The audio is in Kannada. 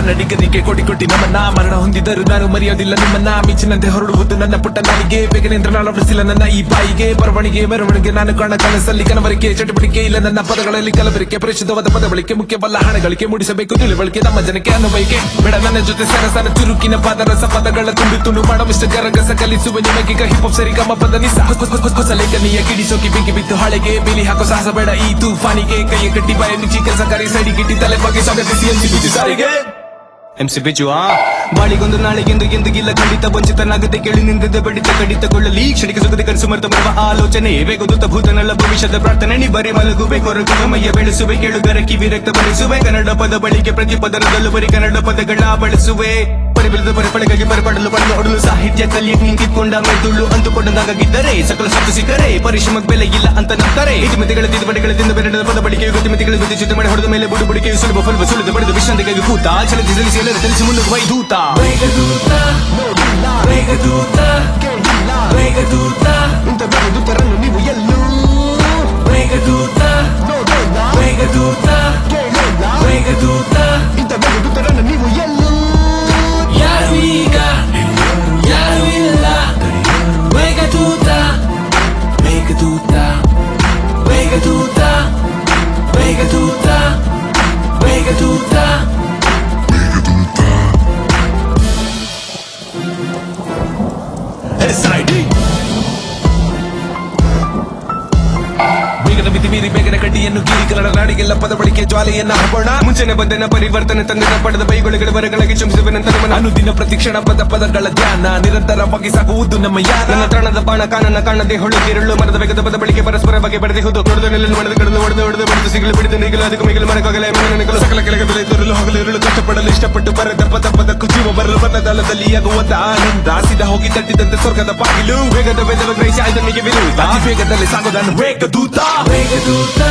ಕನ್ನಡಿಗರಿಗೆ ಕೊಡಿ ಕೊಟ್ಟಿ ನಮ್ಮನ್ನ ಮರಣ ಹೊಂದಿದರು ನಾನು ಮರೆಯೋದಿಲ್ಲ ನಿಮ್ಮನ್ನ ಮಿಂಚಿನಂತೆ ಹೊರಡುವುದು ನನ್ನ ಪುಟ್ಟ ನಾಲಿಗೆ ಬೇಗನೆಂದ್ರೆ ನಾನು ಬಿಡಿಸಿಲ್ಲ ನನ್ನ ಈ ಬಾಯಿಗೆ ಬರವಣಿಗೆ ಮೆರವಣಿಗೆ ನಾನು ಕಾಣ ಕನಸಲ್ಲಿ ಕನವರಿಕೆ ಚಟುವಟಿಕೆ ಇಲ್ಲ ನನ್ನ ಪದಗಳಲ್ಲಿ ಕಲಬರಿಕೆ ಪರಿಶುದ್ಧವಾದ ಪದ ಬಳಕೆ ಮುಖ್ಯವಲ್ಲ ಹಣಗಳಿಗೆ ಮೂಡಿಸಬೇಕು ತಿಳುವಳಿಕೆ ನಮ್ಮ ಜನಕ್ಕೆ ಅನುಭವಿಕೆ ಬೇಡ ನನ್ನ ಜೊತೆ ಸರಸರ ಚುರುಕಿನ ಪಾದರಸ ಪದಗಳ ತುಂಡು ತುಂಡು ಮಾಡೋ ಮಿಸ್ಟರ್ ಗರಗಸ ಕಲಿಸುವ ನಿಮಗೀಗ ಹಿಪ್ ಹಾಪ್ ಸರಿ ಗಮ ಪದ ನಿಸ ಹೊಸ- ಹೊಸ- ಹೊಸ- ಹೊಸ ಲೇಖನಿಯ ಕಿಡಿಸೋಕಿ ಬೆಂಕಿ ಬಿತ್ತು ಹಾಳೆಗೆ ಬೇಲಿ ಹಾಕೋ ಸಾಹಸ ಬೇಡ ಈ ತೂಫಾನಿಗೆ ಕೈಯ ಕಟ್ಟಿ ಬಾಯ ಮಿಚ್ಚಿ ಕೆಲಸ ಕರಿ ಸೈಡಿ ಗಿಟ್ಟಿ ತಲೆ ಬಗ್ಗೆ ಸ್ವಾಗತಿಸಿ ಎನ್ಸಿ ಬಿಜು ಸಾರಿಗೆ ಎಂಸಿ ಬಿಜು ಆ ಬಾಳಿಗೊಂದು ನಾಳೆಗೆಂದು ಎಂದಿಗಿಲ್ಲ ಖಂಡಿತ ವಂಚಿತನಾಗದೆ ಕೇಳಿ ನಿಂದಿದ್ದ ಬಡಿತ ಕಡಿತಗೊಳ್ಳಲಿ ಕ್ಷಣಿಕ ಸುಖದ ಕನಸು ಮರೆತ ಬರುವ ಆಲೋಚನೆ ಬೇಗುದುತ್ತ ಭೂತನಲ್ಲ ಭವಿಷ್ಯದ ಪ್ರಾರ್ಥನೆ ನೀ ಬರಿ ಮಲಗುವೆ ಕೊರಗುವ ಮೈಯ ಬೆಳೆಸುವೆ ಕೇಳುಗರ ಕಿವಿ ರಕ್ತ ಭರಿಸುವೆ ಕನ್ನಡ ಪದ ಬಳಿಕೆ ಪ್ರತಿ ಪದರದಲ್ಲೂ ಬರೀ ಕನ್ನಡ ಪದಗಳ ಬಳಸುವೆ ಪರಿಬಿಳಿದ ಪರಿಪಳಗಾಗಿ ಪರಿಪಡಲು ಪಡೆದು ಹೊಡಲು ಸಾಹಿತ್ಯ ಕಲಿಯಕ್ ನಿಂತಿಕೊಂಡ ಮೆದುಳು ಅಂದುಕೊಂಡಂಗಾಗಿದ್ದರೆ ಸಕಲ ಸತ್ತು ಸಿಕ್ಕರೆ ಪರಿಶ್ರಮಕ್ಕೆ ಬೆಲೆ ಇಲ್ಲ ಅಂತ ನಂಬ್ತಾರೆ ಇತಿಮಿತಿಗಳ ತಿದ್ದುಪಡಿಗಳಿಂದ ಬೆರಡದ ಪದ ಬಳಿಕೆಯು ಗತಿಮಿತಿಗಳ ಜೊತೆ ಜೊತೆ ಮಾಡಿ ಹೊಡೆದ ಮೇಲೆ ಬುಡು ಬುಡಿಕೆಯು ಸುಲಭ ಫಲಭ ಸುಳಿದು ಬಡಿದು ವಿಶ್ರಾಂತಿಗಾಗಿ ಕೂತ ಚಲತಿ ಸಲ್ಲಿಸಿ ಎಲ್ಲರ ತಿಳಿಸಿ ಮುನ್ನುಗ್ಗುವ ಈ ದೂತ ವೇಗದೂತ ವೇಗದೂತ ವೇಗದೂತ ಇಂಥ ದೂತರನ್ನು ನೀವು ಎಲ್ಲೂ ವೇಗದೂತ ವೇಗದೂತ ವೇಗದೂತ ಇಂಥ ದೂತರನ್ನು ನೀವು ಎಲ್ಲೂ ಯಾರು ಈಗ ಯಾರು ಇಲ್ಲ ವೇಗದೂತ ವೇಗದೂತ ವೇಗದೂತ ವೇಗದೂತ ವೇಗದೂತ SID ಬೇಗದ ಮಿತಿ ಮೀರಿ ಬೇಗನೆ ಕಡ್ಡಿಯನ್ನು ಗೀರಿ ಕನ್ನಡ ನಾಡಿಗೆಲ್ಲ ಪದ ಬಳಿಕೆ ಜ್ವಾಲೆಯನ್ನ ಹಬ್ಬೋಣ ಮುಂಚೆನೆ ಬಂದನ ಪರಿವರ್ತನೆ ತಂದನ ಪಡೆದ ಬೈಗೊಳಗಳ ವರಗಳಾಗಿ ಚುಂಬಿಸುವೆನಂತ ಮನ ಅನುದಿನ ಪ್ರತಿಕ್ಷಣ ಪದ ಪದಗಳ ಧ್ಯಾನ ನಿರಂತರವಾಗಿ ಸಾಗುವುದು ನಮ್ಮ ಯಾನ ನನ್ನ ತ್ರಾಣದ ಬಾಣ ಕಾಣನ ಕಾಣದೆ ಹೊಳು ತಿರುಳು ಮರದ ವೇಗದ ಪದ ಬಳಿಕೆ ಪರಸ್ಪರ ಬಗ್ಗೆ ಬರೆದೆ ಹೋದು ಕೊಡದು ನೆಲ್ಲಲು ಮಡದು ಕಡದು ಹೊಡೆದು ಹೊಡೆದು ಬಡಿದು ಸಿಗಲು ಬಿಡಿದು ನಿಗಲು ಅದಕ್ಕೆ ಮಿಗಲು ಮರಕಾಗಲ ನೆನಕಲು ಸಕಲ ಕೆಳಗೆ ಬೆಲೆ ತೋರಲು ಹಗಲು ಇರಲು ಕಷ್ಟಪಡಲು ಇಷ್ಟಪಟ್ಟು ಬರೆದ ಪದ ಪದಕ್ಕೂ ಜೀವ ಬರಲು ಪದದಲ್ಲದಲ್ಲಿ ಆಗುವಂತ ಆನಂದ ಸಿದ ಹೋಗಿ ತಟ್ಟಿದಂತೆ ಸ್ವರ್ಗದ ಬಾಗಿಲು ವೇಗದ ವೇದವ ಗ್ರಹಿಸಿ ಆಯ್ದನಿಗೆ ವಿರುದ್ಧ ಅತಿ ವೇಗದಲ್ಲಿ ಸಾಗೋದನ್ನು ವೇಗದೂತ ವೇಗದೂತ